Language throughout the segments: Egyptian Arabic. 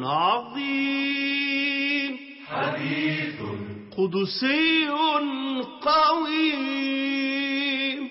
عظيم حديث قدسي قويم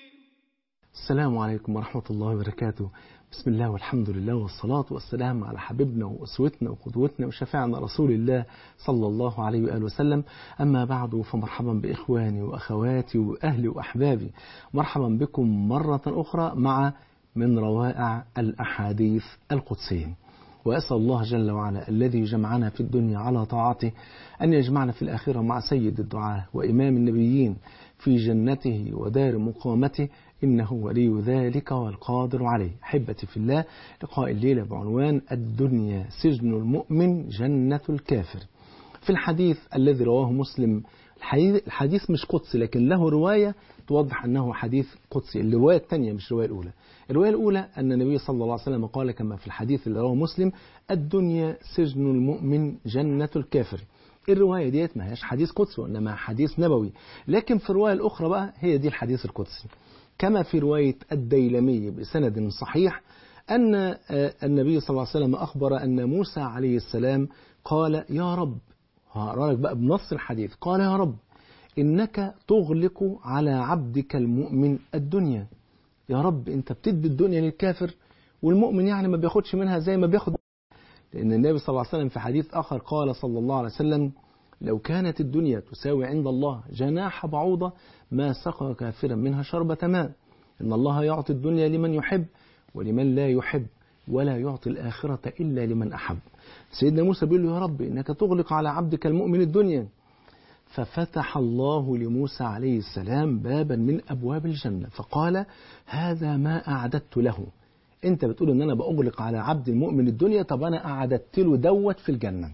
السلام عليكم ورحمة الله وبركاته بسم الله والحمد لله والصلاة والسلام على حبيبنا وأسوتنا وقدوتنا وشفاعنا رسول الله صلى الله عليه وآله وسلم أما بعد فمرحبا بإخواني وأخواتي وأهلي وأحبابي مرحبا بكم مرة أخرى مع من روائع الأحاديث القدسية وأسأل الله جل وعلا الذي جمعنا في الدنيا على طاعته أن يجمعنا في الآخرة مع سيد الدعاة وإمام النبيين في جنته ودار مقامته إنه ولي ذلك والقادر عليه أحبتي في الله لقاء الليلة بعنوان الدنيا سجن المؤمن جنة الكافر في الحديث الذي رواه مسلم الحديث مش قدسي لكن له رواية توضح أنه حديث قدسي الرواية الثانية مش الرواية الأولى الرواية الأولى أن النبي صلى الله عليه وسلم قال كما في الحديث اللي رواه مسلم الدنيا سجن المؤمن جنة الكافر الرواية ديت ما هيش حديث قدسي وإنما حديث نبوي لكن في الرواية الأخرى بقى هي دي الحديث القدسي كما في رواية الديلمي بسند صحيح أن النبي صلى الله عليه وسلم أخبر أن موسى عليه السلام قال يا رب هقرأ لك بقى بنص الحديث قال يا رب إنك تغلق على عبدك المؤمن الدنيا يا رب أنت بتدي الدنيا للكافر والمؤمن يعني ما بياخدش منها زي ما بياخد لأن النبي صلى الله عليه وسلم في حديث آخر قال صلى الله عليه وسلم لو كانت الدنيا تساوي عند الله جناح بعوضة ما سقى كافرا منها شربة ماء إن الله يعطي الدنيا لمن يحب ولمن لا يحب ولا يعطي الآخرة إلا لمن أحب سيدنا موسى بيقول له يا رب إنك تغلق على عبدك المؤمن الدنيا ففتح الله لموسى عليه السلام بابا من أبواب الجنة فقال هذا ما أعددت له أنت بتقول إن أنا بأغلق على عبد المؤمن الدنيا طب أنا أعددت له دوت في الجنة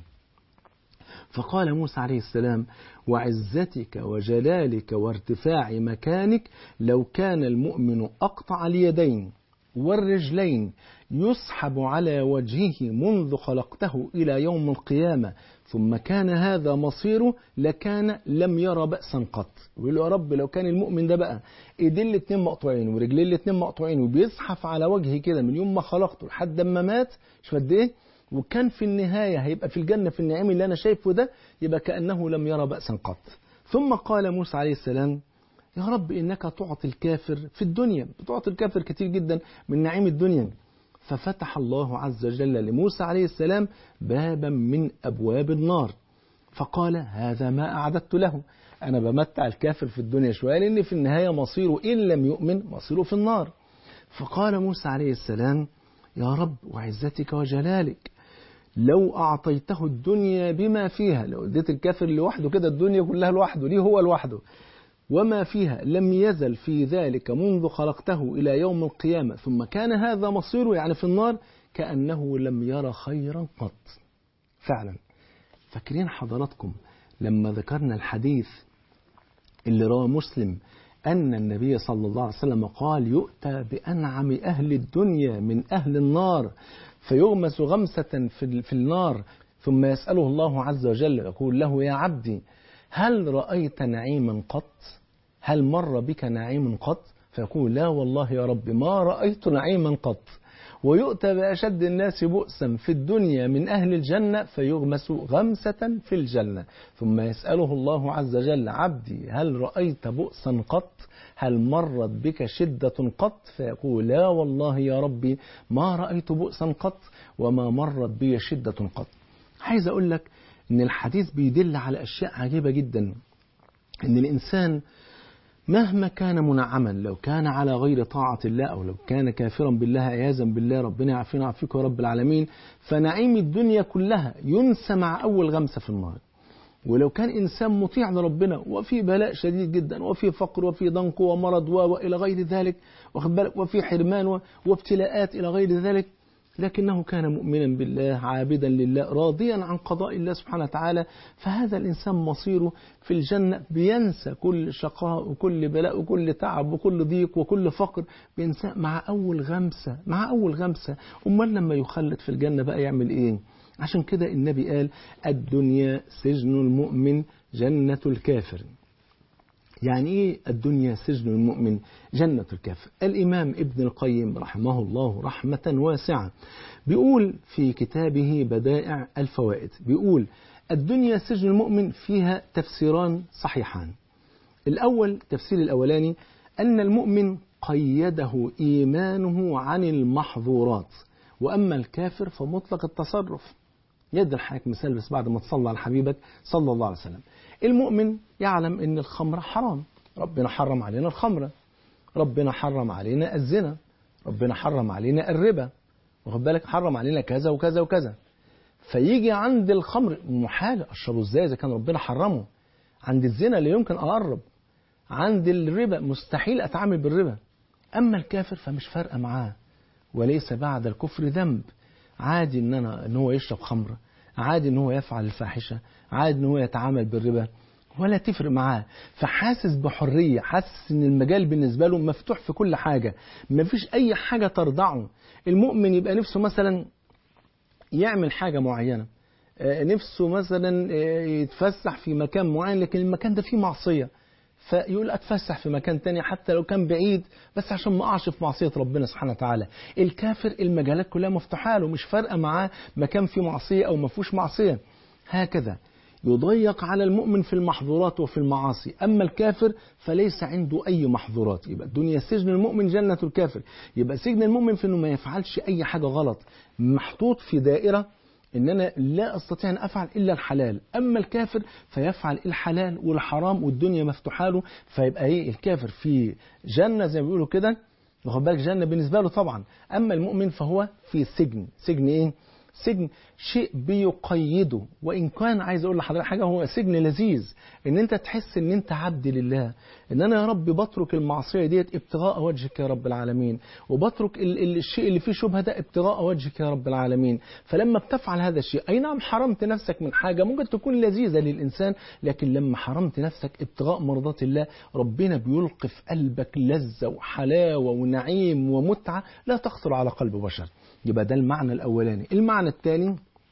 فقال موسى عليه السلام وعزتك وجلالك وارتفاع مكانك لو كان المؤمن أقطع اليدين والرجلين يسحب على وجهه منذ خلقته إلى يوم القيامة ثم كان هذا مصيره لكان لم يرى بأسا قط يقول له يا رب لو كان المؤمن ده بقى ايدين الاتنين مقطوعين ورجلين الاتنين مقطوعين وبيزحف على وجهه كده من يوم ما خلقته لحد ما مات شوف قد ايه وكان في النهاية هيبقى في الجنة في النعيم اللي أنا شايفه ده يبقى كأنه لم يرى بأسا قط ثم قال موسى عليه السلام يا رب إنك تعطي الكافر في الدنيا بتعطي الكافر كتير جدا من نعيم الدنيا ففتح الله عز وجل لموسى عليه السلام بابا من أبواب النار فقال هذا ما أعددت له أنا بمتع الكافر في الدنيا شوية لأن في النهاية مصيره إن لم يؤمن مصيره في النار فقال موسى عليه السلام يا رب وعزتك وجلالك لو أعطيته الدنيا بما فيها لو اديت الكافر لوحده كده الدنيا كلها لوحده ليه هو لوحده وما فيها لم يزل في ذلك منذ خلقته إلى يوم القيامة ثم كان هذا مصيره يعني في النار كأنه لم يرى خيرا قط فعلا فاكرين حضراتكم لما ذكرنا الحديث اللي رواه مسلم أن النبي صلى الله عليه وسلم قال يؤتى بأنعم أهل الدنيا من أهل النار فيغمس غمسة في النار ثم يسأله الله عز وجل يقول له يا عبدي هل رأيت نعيما قط هل مر بك نعيم قط فيقول لا والله يا رب ما رأيت نعيما قط ويؤتى بأشد الناس بؤسا في الدنيا من أهل الجنة فيغمس غمسة في الجنة ثم يسأله الله عز وجل عبدي هل رأيت بؤسا قط هل مرت بك شدة قط فيقول لا والله يا ربي ما رأيت بؤسا قط وما مرت بي شدة قط عايز أقول لك أن الحديث بيدل على أشياء عجيبة جدا أن الإنسان مهما كان منعما لو كان على غير طاعة الله أو لو كان كافرا بالله عياذا بالله ربنا يعافينا ويعافيك يا رب العالمين فنعيم الدنيا كلها ينسى مع أول غمسة في النار ولو كان إنسان مطيع لربنا وفي بلاء شديد جدا وفي فقر وفي ضنك ومرض وإلى غير ذلك واخد بالك وفي حرمان وابتلاءات إلى غير ذلك لكنه كان مؤمنا بالله عابدا لله راضيا عن قضاء الله سبحانه وتعالى فهذا الإنسان مصيره في الجنة بينسى كل شقاء وكل بلاء وكل تعب وكل ضيق وكل فقر بينسى مع أول غمسة مع أول غمسة أمال لما يخلد في الجنة بقى يعمل إيه عشان كده النبي قال الدنيا سجن المؤمن جنة الكافر يعني ايه الدنيا سجن المؤمن جنة الكافر الإمام ابن القيم رحمه الله رحمة واسعة بيقول في كتابه بدائع الفوائد بيقول الدنيا سجن المؤمن فيها تفسيران صحيحان الأول تفسير الأولاني أن المؤمن قيده إيمانه عن المحظورات وأما الكافر فمطلق التصرف يد الحياة مثال بس بعد ما تصلى على حبيبك صلى الله عليه وسلم المؤمن يعلم أن الخمر حرام ربنا حرم علينا الخمرة ربنا حرم علينا الزنا ربنا حرم علينا الربا واخد بالك حرم علينا كذا وكذا وكذا فيجي عند الخمر محال اشربه ازاي اذا كان ربنا حرمه عند الزنا لا يمكن اقرب عند الربا مستحيل اتعامل بالربا اما الكافر فمش فارقه معاه وليس بعد الكفر ذنب عادي ان انا ان هو يشرب خمره عادي ان هو يفعل الفاحشه عادي ان هو يتعامل بالربا ولا تفرق معاه فحاسس بحريه حاسس ان المجال بالنسبه له مفتوح في كل حاجه مفيش اي حاجه ترضعه المؤمن يبقى نفسه مثلا يعمل حاجه معينه نفسه مثلا يتفسح في مكان معين لكن المكان ده فيه معصيه فيقول اتفسح في مكان تاني حتى لو كان بعيد بس عشان ما اقعش في معصيه ربنا سبحانه وتعالى الكافر المجالات كلها مفتوحه له مش فارقه معاه مكان فيه معصيه او ما فيهوش معصيه هكذا يضيق على المؤمن في المحظورات وفي المعاصي أما الكافر فليس عنده أي محظورات يبقى الدنيا سجن المؤمن جنة الكافر يبقى سجن المؤمن في أنه ما يفعلش أي حاجة غلط محطوط في دائرة ان انا لا استطيع ان افعل الا الحلال اما الكافر فيفعل الحلال والحرام والدنيا مفتوحه له فيبقى ايه الكافر في جنه زي ما بيقولوا كده واخد بالك جنه بالنسبه له طبعا اما المؤمن فهو في سجن سجن ايه سجن شيء بيقيده وان كان عايز اقول لحضرتك حاجه هو سجن لذيذ ان انت تحس ان انت عبد لله ان انا يا رب بترك المعصيه ديت ابتغاء وجهك يا رب العالمين وبترك ال ال الشيء اللي فيه شبهه ده ابتغاء وجهك يا رب العالمين فلما بتفعل هذا الشيء اي نعم حرمت نفسك من حاجه ممكن تكون لذيذه للانسان لكن لما حرمت نفسك ابتغاء مرضات الله ربنا بيلقي في قلبك لذه وحلاوه ونعيم ومتعه لا تخطر على قلب بشر يبقى ده المعنى الأولاني المعنى الثاني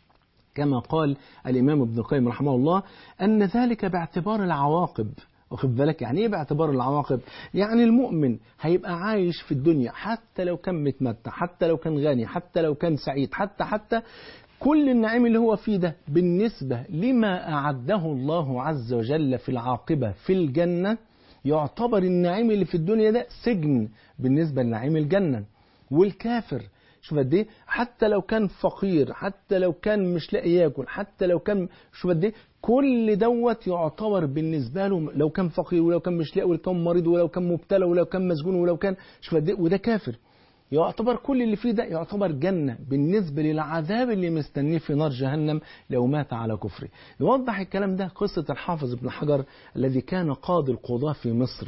كما قال الإمام ابن القيم رحمه الله أن ذلك باعتبار العواقب واخد بالك يعني ايه باعتبار العواقب يعني المؤمن هيبقى عايش في الدنيا حتى لو كان متمتع حتى لو كان غني حتى لو كان سعيد حتى حتى كل النعيم اللي هو فيه ده بالنسبة لما أعده الله عز وجل في العاقبة في الجنة يعتبر النعيم اللي في الدنيا ده سجن بالنسبة لنعيم الجنة والكافر شوف قد ايه حتى لو كان فقير حتى لو كان مش لاقي ياكل حتى لو كان شوف قد ايه كل دوت يعتبر بالنسبه له لو كان فقير ولو كان مش لاقي ولو كان مريض ولو كان مبتلى ولو كان مسجون ولو كان شوف قد ايه وده كافر يعتبر كل اللي فيه ده يعتبر جنة بالنسبة للعذاب اللي مستنيه في نار جهنم لو مات على كفره يوضح الكلام ده قصة الحافظ ابن حجر الذي كان قاضي القضاة في مصر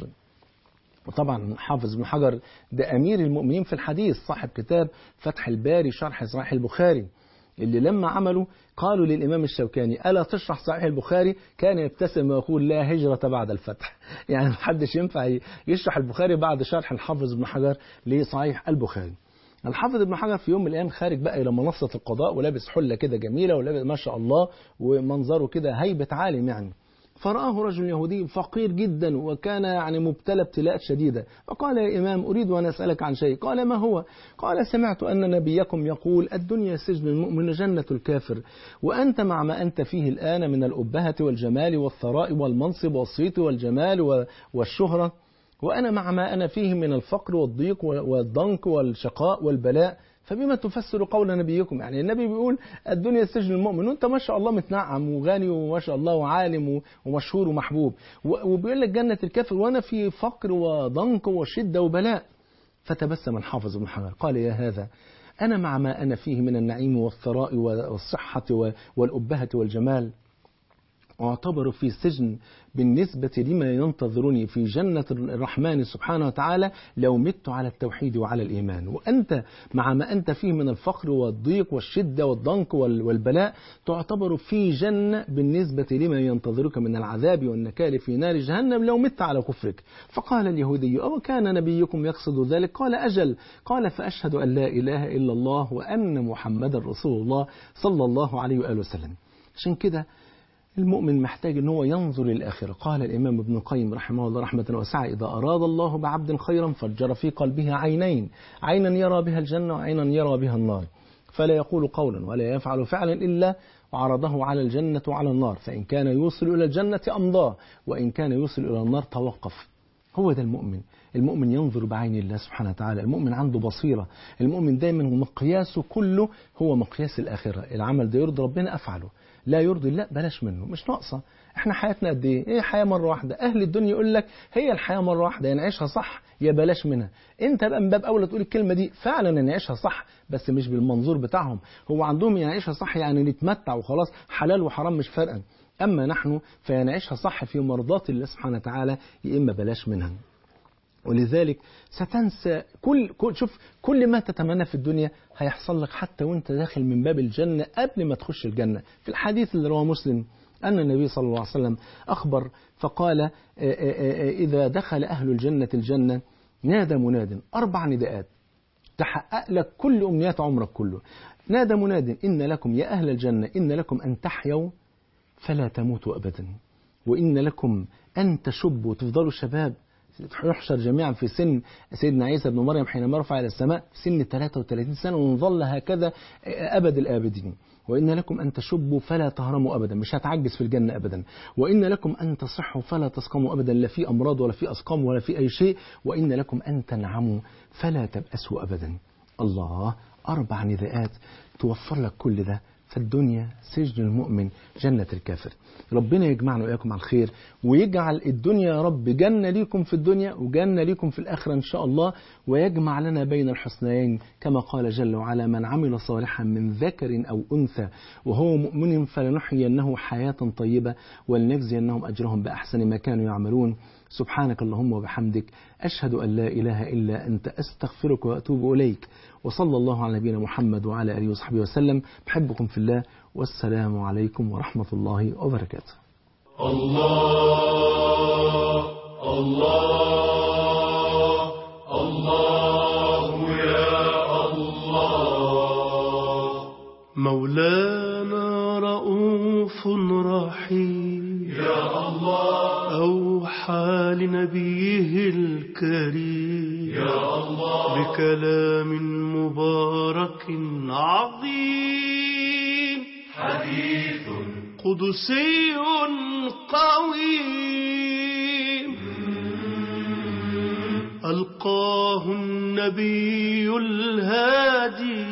وطبعا حافظ بن حجر ده أمير المؤمنين في الحديث صاحب كتاب فتح الباري شرح صحيح البخاري اللي لما عملوا قالوا للإمام الشوكاني ألا تشرح صحيح البخاري كان يبتسم ويقول لا هجرة بعد الفتح يعني محدش ينفع يشرح البخاري بعد شرح الحافظ بن حجر لصحيح البخاري الحافظ ابن حجر في يوم من الايام خارج بقى الى منصه القضاء ولابس حله كده جميله ولابس ما شاء الله ومنظره كده هيبه عالم يعني فرآه رجل يهودي فقير جدا وكان يعني مبتلى ابتلاء شديدة فقال يا إمام أريد أن أسألك عن شيء قال ما هو قال سمعت أن نبيكم يقول الدنيا سجن المؤمن جنة الكافر وأنت مع ما أنت فيه الآن من الأبهة والجمال والثراء والمنصب والصيت والجمال والشهرة وأنا مع ما أنا فيه من الفقر والضيق والضنك والشقاء والبلاء فبما تفسر قول نبيكم يعني النبي بيقول الدنيا سجن المؤمن وانت ما شاء الله متنعم وغني وما شاء الله وعالم ومشهور ومحبوب وبيقول لك جنة الكافر وانا في فقر وضنك وشدة وبلاء فتبسم الحافظ بن حجر قال يا هذا أنا مع ما أنا فيه من النعيم والثراء والصحة والأبهة والجمال أعتبر في سجن بالنسبة لما ينتظرني في جنة الرحمن سبحانه وتعالى لو مت على التوحيد وعلى الإيمان وأنت مع ما أنت فيه من الفقر والضيق والشدة والضنك والبلاء تعتبر في جنة بالنسبة لما ينتظرك من العذاب والنكال في نار جهنم لو مت على كفرك فقال اليهودي أو كان نبيكم يقصد ذلك قال أجل قال فأشهد أن لا إله إلا الله وأن محمدا رسول الله صلى الله عليه وآله وسلم عشان كده المؤمن محتاج ان هو ينظر للآخرة قال الإمام ابن القيم رحمه الله رحمة واسعة إذا أراد الله بعبد خيرا فجر في قلبه عينين عينا يرى بها الجنة وعينا يرى بها النار فلا يقول قولا ولا يفعل فعلا إلا وعرضه على الجنة وعلى النار فإن كان يوصل إلى الجنة أمضاه وإن كان يوصل إلى النار توقف هو ده المؤمن المؤمن ينظر بعين الله سبحانه وتعالى المؤمن عنده بصيرة المؤمن دايما مقياسه كله هو مقياس الآخرة العمل ده يرضي ربنا أفعله لا يرضي الله بلاش منه مش ناقصة احنا حياتنا قد ايه ايه حياة مرة واحدة اهل الدنيا يقول لك هي الحياة مرة واحدة يا نعيشها صح يا بلاش منها انت بقى من باب اولى تقول الكلمة دي فعلا نعيشها صح بس مش بالمنظور بتاعهم هو عندهم يعيشها صح يعني نتمتع وخلاص حلال وحرام مش فارقا اما نحن فينعيشها صح في مرضات الله سبحانه وتعالى يا اما بلاش منها ولذلك ستنسى كل, كل شوف كل ما تتمنى في الدنيا هيحصل لك حتى وانت داخل من باب الجنة قبل ما تخش الجنة في الحديث اللي رواه مسلم أن النبي صلى الله عليه وسلم أخبر فقال إذا دخل أهل الجنة الجنة نادى مناد أربع نداءات تحقق لك كل أمنيات عمرك كله نادى مناد إن لكم يا أهل الجنة إن لكم أن تحيوا فلا تموتوا أبدا وإن لكم أن تشبوا تفضلوا شباب يحشر جميعا في سن سيدنا عيسى بن مريم حينما يرفع إلى السماء في سن 33 سنة ونظل هكذا أبد الآبدين وإن لكم أن تشبوا فلا تهرموا أبدا مش هتعجز في الجنة أبدا وإن لكم أن تصحوا فلا تسقموا أبدا لا في أمراض ولا في أسقام ولا في أي شيء وإن لكم أن تنعموا فلا تبأسوا أبدا الله أربع نداءات توفر لك كل ده فالدنيا سجن المؤمن جنة الكافر ربنا يجمعنا وإياكم على الخير ويجعل الدنيا يا رب جنة ليكم في الدنيا وجنة ليكم في الآخرة إن شاء الله ويجمع لنا بين الحسنيين كما قال جل وعلا من عمل صالحا من ذكر أو أنثى وهو مؤمن فلنحيينه حياة طيبة ولنجزينهم أجرهم بأحسن ما كانوا يعملون سبحانك اللهم وبحمدك أشهد أن لا إله إلا أنت أستغفرك وأتوب إليك وصلى الله على نبينا محمد وعلى آله وصحبه وسلم بحبكم في الله والسلام عليكم ورحمة الله وبركاته الله الله الله يا الله مولانا رؤوف رحيم يا الله أوحى لنبيه الكريم يا الله بكلام مبارك عظيم حديث قدسي قويم ألقاه النبي الهادي